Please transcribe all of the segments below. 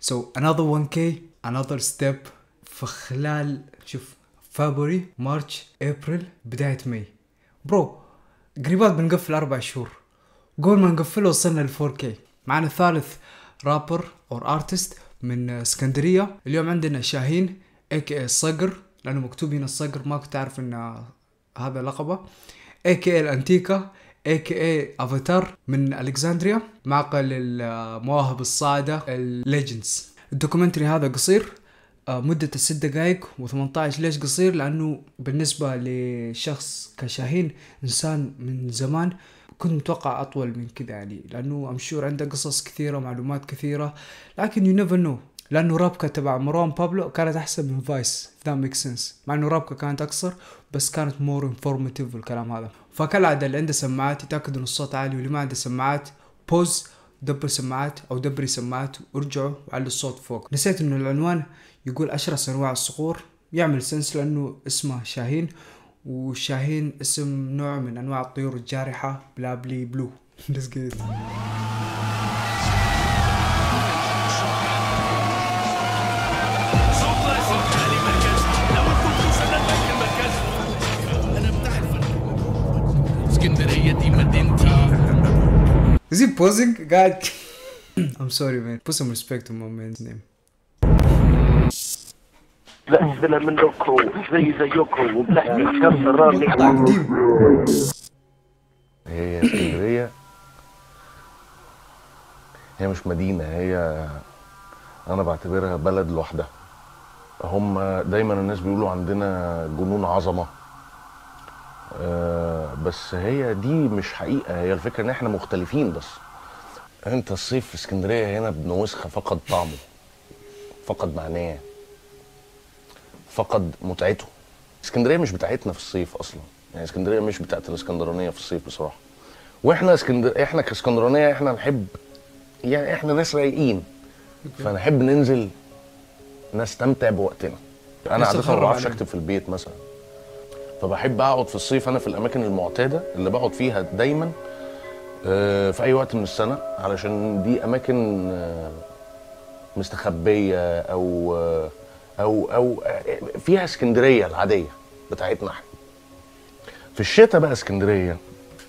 so another 1k another step في خلال شوف فبراير مارش ابريل بداية ماي برو قريبات بنقفل اربع شهور قول ما نقفله وصلنا ل 4k معنا ثالث رابر او ارتست من اسكندريه اليوم عندنا شاهين اي كي الصقر لانه مكتوب هنا الصقر ما كنت اعرف ان هذا لقبه اي كي الانتيكا اي كي اي افاتار من الكسندريا معقل المواهب الصاعده الليجندز الدوكيومنتري هذا قصير آه، مدة ست دقائق و18 ليش قصير لأنه بالنسبة لشخص كشاهين إنسان من زمان كنت متوقع أطول من كذا يعني لأنه أمشور عنده قصص كثيرة ومعلومات كثيرة لكن يو نيفر نو لأنه رابكا تبع مروان بابلو كانت أحسن من فايس ذا ميك سنس مع إنه رابكا كانت أقصر بس كانت مور انفورماتيف والكلام هذا فكالعادة اللي عنده سماعات يتأكد إن الصوت عالي واللي ما عنده سماعات بوز دبر سماعات او دبري سماعات وارجعوا وعلي الصوت فوق نسيت انه العنوان يقول اشرس انواع الصقور يعمل سنس لانه اسمه شاهين وشاهين اسم نوع من انواع الطيور الجارحة بلابلي بلو Let's get it. اسكندريه دي مدينتي Is he posing? God. I'm sorry man. Put some respect to my man's name. لأحسن منكم زي زيكم وبلحمي شر رامي هي اسكندرية هي مش مدينة هي أنا بعتبرها بلد لوحدها هم دايما الناس بيقولوا عندنا جنون عظمة آه، بس هي دي مش حقيقة هي الفكرة إن إحنا مختلفين بس أنت الصيف في اسكندرية هنا ابن وسخة فقد طعمه فقد معناه فقد متعته اسكندرية مش بتاعتنا في الصيف أصلا يعني اسكندرية مش بتاعت الاسكندرانية في الصيف بصراحة واحنا اسكندر احنا كاسكندرانيه احنا نحب يعني احنا ناس رايقين فنحب ننزل نستمتع بوقتنا انا بس عاده ما تخرب بعرفش علينا. اكتب في البيت مثلا فبحب اقعد في الصيف انا في الاماكن المعتاده اللي بقعد فيها دايما آه، في اي وقت من السنه علشان دي اماكن آه، مستخبيه او آه، او او آه، فيها اسكندريه العاديه بتاعتنا احنا في الشتاء بقى اسكندريه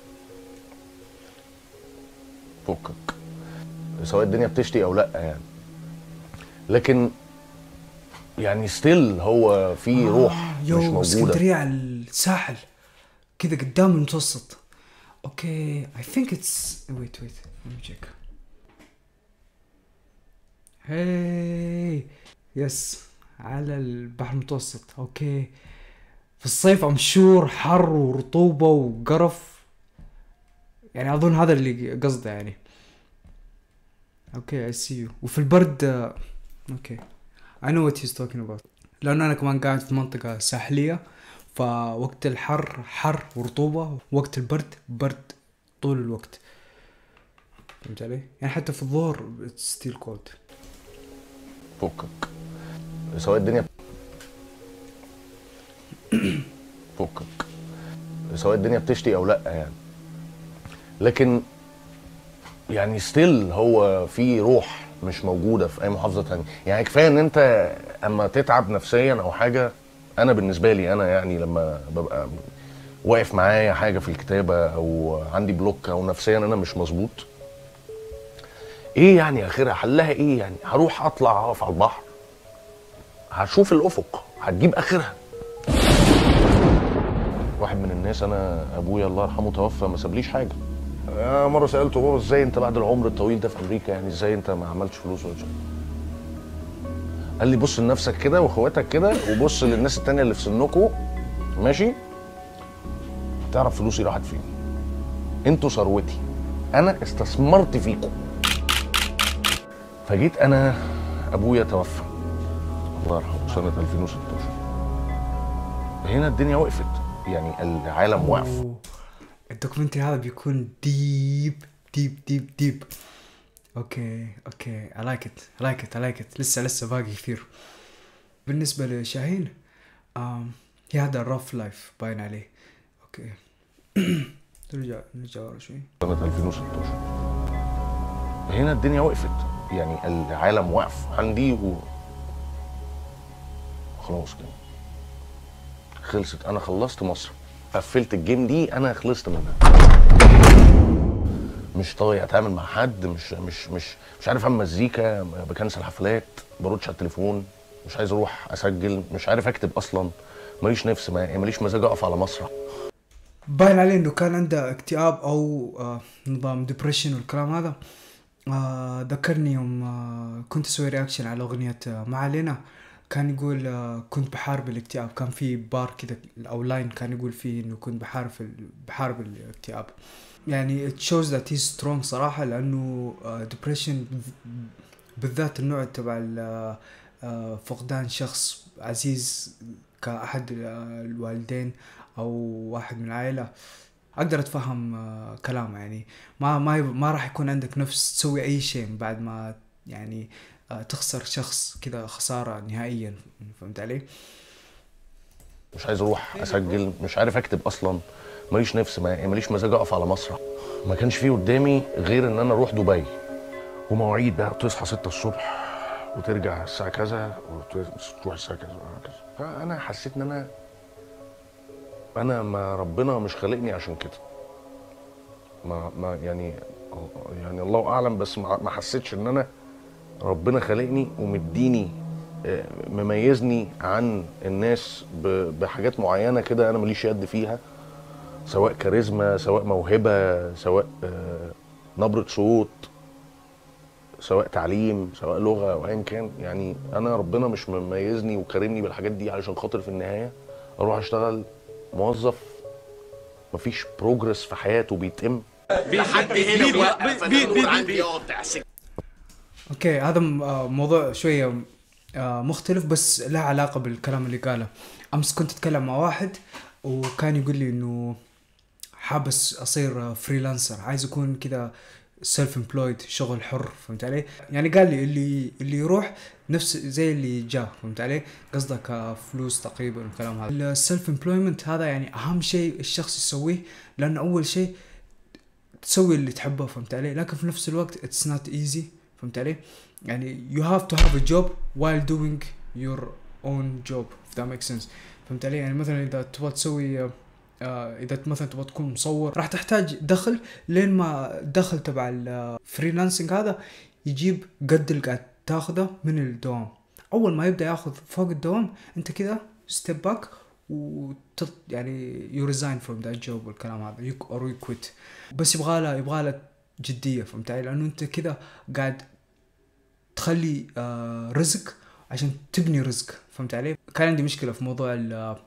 فكك سواء الدنيا بتشتي او لا يعني لكن يعني ستيل هو في روح مش يو موجوده اسكندرية على الساحل كذا قدام المتوسط اوكي I think it's wait wait let me check هاي يس على البحر المتوسط اوكي في الصيف امشور حر ورطوبة وقرف يعني اظن هذا اللي قصده يعني اوكي I see you وفي البرد آه، اوكي I know what he's talking about لأنه أنا كمان قاعد في منطقة ساحلية فوقت الحر حر ورطوبة وقت البرد برد طول الوقت فهمت علي؟ يعني حتى في الظهر it's still cold فكك سواء الدنيا فكك سواء الدنيا بتشتي او لا يعني لكن يعني ستيل هو في روح مش موجوده في اي محافظه تانية يعني كفايه ان انت اما تتعب نفسيا او حاجه انا بالنسبه لي انا يعني لما ببقى واقف معايا حاجه في الكتابه او عندي بلوك او نفسيا انا مش مظبوط ايه يعني اخرها حلها ايه يعني هروح اطلع اقف على البحر هشوف الافق هتجيب اخرها واحد من الناس انا ابويا الله يرحمه توفى ما سابليش حاجه أنا مره سالته بابا ازاي انت بعد العمر الطويل ده في امريكا يعني ازاي انت ما عملتش فلوس ولا شيء قال لي بص لنفسك كده واخواتك كده وبص للناس التانية اللي في سنكم ماشي تعرف فلوسي راحت فين انتوا ثروتي انا استثمرت فيكم فجيت انا ابويا توفى الله يرحمه سنه 2016 هنا الدنيا وقفت يعني العالم وقف أوه. الدوكيومنتري هذا بيكون ديب ديب ديب ديب اوكي اوكي I like it I like it I like it لسه لسه باقي كثير بالنسبة لشاهين um, هي هذا الرف لايف باين عليه اوكي نرجع نرجع ورا شوي سنه 2016 هنا الدنيا وقفت يعني العالم واقف عندي و خلاص كده خلصت انا خلصت مصر قفلت الجيم دي انا خلصت منها مش طايق اتعامل مع حد مش مش مش مش عارف اعمل مزيكا بكنسل حفلات بردش على التليفون مش عايز اروح اسجل مش عارف اكتب اصلا ماليش نفس ما- ماليش مزاج اقف على مسرح باين عليه انه كان عنده اكتئاب او آه نظام ديبريشن والكلام هذا آه ذكرني يوم آه كنت اسوي رياكشن على اغنية آه ما علينا كان يقول آه كنت بحارب الاكتئاب كان في بار كده او لاين كان يقول فيه انه كنت بحارب ال- بحارب الاكتئاب يعني it shows that he's strong صراحة لانه آه depression بالذات النوع تبع ال- آه فقدان شخص عزيز كأحد آه، الوالدين او واحد من العائله اقدر اتفهم آه، كلامه يعني ما ما ما راح يكون عندك نفس تسوي اي شيء بعد ما يعني آه، تخسر شخص كذا خساره نهائيا فهمت علي؟ مش عايز اروح اسجل مش عارف اكتب اصلا ماليش نفس ما- ماليش مزاج اقف على مسرح ما كانش فيه قدامي غير ان انا اروح دبي ومواعيد بقى تصحى 6 الصبح وترجع الساعه كذا وتروح الساعه كذا وهكذا. فانا حسيت ان انا انا ما ربنا مش خالقني عشان كده ما ما يعني يعني الله اعلم بس ما ما حسيتش ان انا ربنا خالقني ومديني آه، مميزني عن الناس ب- بحاجات معينه كده انا ماليش يد فيها سواء كاريزما سواء موهبه سواء آه، نبره صوت سواء تعليم سواء لغه او ايا كان يعني انا ربنا مش مميزني وكرمني بالحاجات دي علشان خاطر في النهايه اروح اشتغل موظف مفيش بروجرس في حياته بيتم لحد هنا موقف انا النور عندي قاطع اوكي هذا م- آه، موضوع شويه آه، مختلف بس له علاقه بالكلام اللي قاله امس كنت اتكلم مع واحد وكان يقول لي انه حابس اصير فريلانسر عايز اكون كذا سيلف امبلويد شغل حر فهمت علي؟ يعني قال لي اللي اللي يروح نفس زي اللي جاء فهمت علي؟ قصده كفلوس تقريبا والكلام هذا. السيلف امبلويمنت هذا يعني اهم شيء الشخص يسويه لانه اول شيء تسوي اللي تحبه فهمت علي؟ لكن في نفس الوقت اتس نوت ايزي فهمت علي؟ يعني you have to have a job while doing your own job if that makes sense فهمت علي؟ يعني مثلا اذا تبغى تسوي آه، آه، اذا مثلا تبغى تكون مصور راح تحتاج دخل لين ما الدخل تبع الفريلانسنج هذا يجيب قد اللي قاعد تاخذه من الدوام اول ما يبدا ياخذ فوق الدوام انت كذا ستيب باك وتط يعني يو ريزاين فروم ذات جوب والكلام هذا يو اور يو كويت بس يبغى له يبغى له جديه فهمت علي؟ لانه انت كذا قاعد تخلي آه رزق عشان تبني رزق فهمت علي؟ كان عندي مشكله في موضوع ال- آه،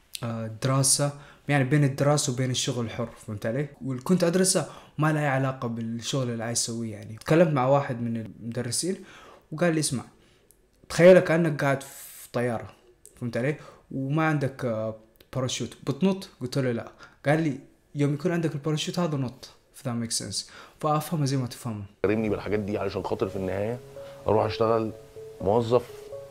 الدراسه يعني بين الدراسه وبين الشغل الحر فهمت علي؟ واللي كنت ادرسه ما له أي علاقه بالشغل اللي عايز اسويه يعني تكلمت مع واحد من المدرسين وقال لي اسمع تخيلك كانك قاعد في طياره فهمت علي؟ وما عندك آه، باراشوت بتنط؟ قلت له لا قال لي يوم يكون عندك الباراشوت هذا نط if that makes sense فافهمه زي ما تفهمه كرمني بالحاجات دي علشان خاطر في النهايه اروح اشتغل موظف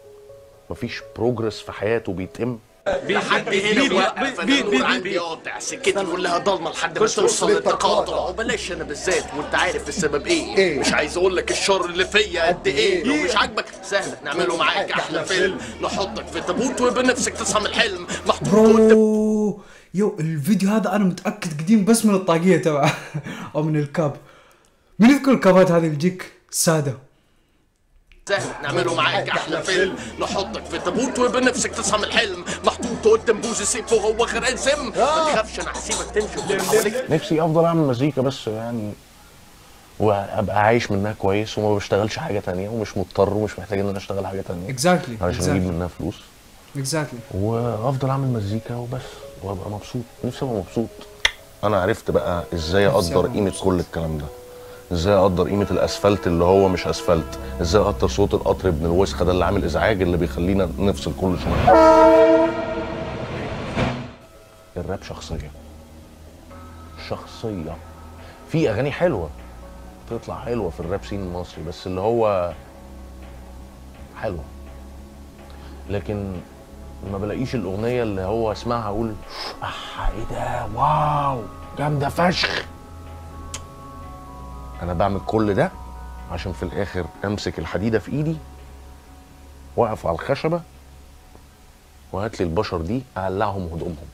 مفيش بروجرس في حياته بيتم لحد هنا موقف انا النور عندي قاطع سكتي كلها ضلمه لحد ما توصل للتقاطع وبلاش انا بالذات وانت عارف السبب ايه مش عايز اقول لك الشر اللي فيا قد ايه لو مش عاجبك سهل نعمله معاك احلى فيلم نحطك في تابوت وبنفسك تصحى من الحلم محطوط قدام برو يو الفيديو هذا انا متاكد قديم بس من الطاقيه تبعه او من الكاب من يذكر الكابات هذه اللي تجيك ساده سهل نعمله معاك احلى فيلم نحطك في تابوت وبنفسك تصحى من الحلم محطوط قدام بوز سيف وهو غرقان سم ما تخافش انا هسيبك تمشي واللي حواليك نفسي افضل اعمل مزيكا بس يعني وابقى عايش منها كويس وما بشتغلش حاجه تانية ومش مضطر ومش محتاج ان انا اشتغل حاجه تانية اكزاكتلي علشان اجيب منها فلوس اكزاكتلي وافضل اعمل مزيكا وبس وابقى مبسوط نفسي ابقى مبسوط انا عرفت بقى ازاي نفسي اقدر أبقى قيمه مبسوط. كل الكلام ده ازاي اقدر قيمه الاسفلت اللي هو مش اسفلت ازاي اقدر صوت القطر ابن الوسخه ده اللي عامل ازعاج اللي بيخلينا نفصل كل شويه الراب شخصيه شخصيه في اغاني حلوه تطلع حلوه في الراب سين المصري بس اللي هو حلوه لكن ما بلاقيش الاغنيه اللي هو اسمعها اقول اه ايه ده واو جامده فشخ انا بعمل كل ده عشان في الاخر امسك الحديده في ايدي واقف على الخشبه وهات لي البشر دي اقلعهم هدومهم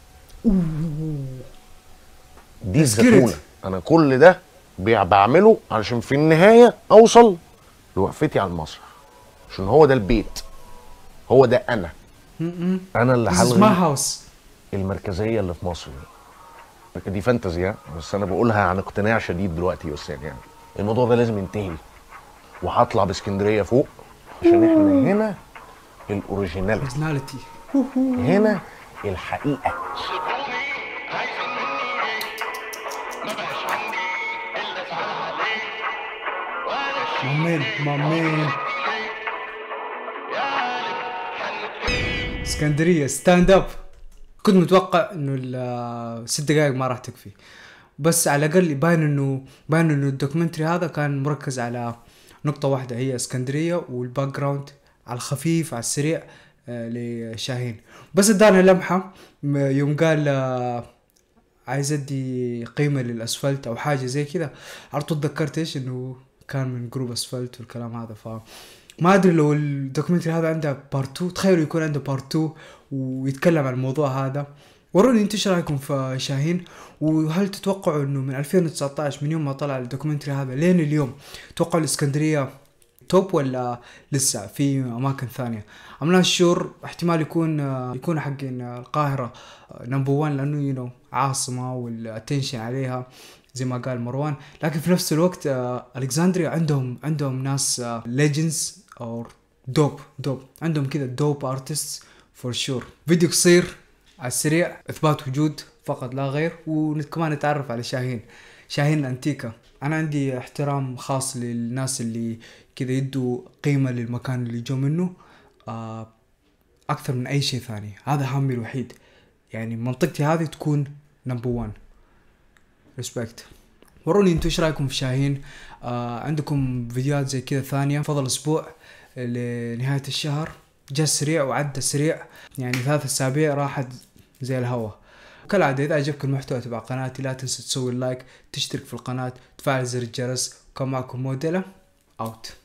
دي That's good. الزتونه انا كل ده بيع- بعمله علشان في النهايه اوصل لوقفتي على المسرح عشان هو ده البيت هو ده انا انا اللي This is my هلغي house المركزيه اللي في مصر دي دي فانتزي ها؟ بس انا بقولها عن اقتناع شديد دلوقتي بس يعني, يعني الموضوع ده لازم ينتهي وهطلع باسكندريه فوق عشان احنا هنا الاوريجينال personality هنا الحقيقه my man my man اسكندريه ستاند اب كنت متوقع انه الست دقائق ما راح تكفي بس على الاقل باين انه باين انه الدوكيومنتري هذا كان مركز على نقطة واحدة هي اسكندرية والباك جراوند على الخفيف على السريع آه، لشاهين بس ادانا لمحة م- يوم قال آه، عايز ادي قيمة للاسفلت او حاجة زي كذا على طول تذكرت ايش انه كان من جروب اسفلت والكلام هذا ف ما ادري لو الدوكيومنتري هذا عنده بارت 2 تخيلوا يكون عنده بارت 2 ويتكلم عن الموضوع هذا وروني انتم ايش رايكم في شاهين وهل تتوقعوا انه من 2019 من يوم ما طلع الدوكيومنتري هذا لين اليوم تتوقعوا الاسكندريه توب ولا لسه في اماكن ثانيه ام نوت شور احتمال يكون يكون حقين القاهره نمبر 1 لانه يو نو عاصمه والاتنشن عليها زي ما قال مروان لكن في نفس الوقت آه، الكسندريا عندهم عندهم ناس ليجندز او دوب دوب عندهم كذا دوب ارتست فور شور فيديو قصير على السريع اثبات وجود فقط لا غير وكمان نتعرف على شاهين شاهين انتيكا انا عندي احترام خاص للناس اللي كذا يدوا قيمه للمكان اللي جو منه آه اكثر من اي شيء ثاني هذا همي الوحيد يعني منطقتي هذه تكون نمبر 1 ريسبكت وروني انتوا ايش رايكم في شاهين آه عندكم فيديوهات زي كذا ثانيه فضل اسبوع لنهايه الشهر جاء سريع وعدى سريع يعني ثلاث اسابيع راحت زي الهوا كالعادة إذا عجبك المحتوى تبع قناتي لا تنسى تسوي اللايك تشترك في القناة تفعل زر الجرس وكان معكم موديلا أوت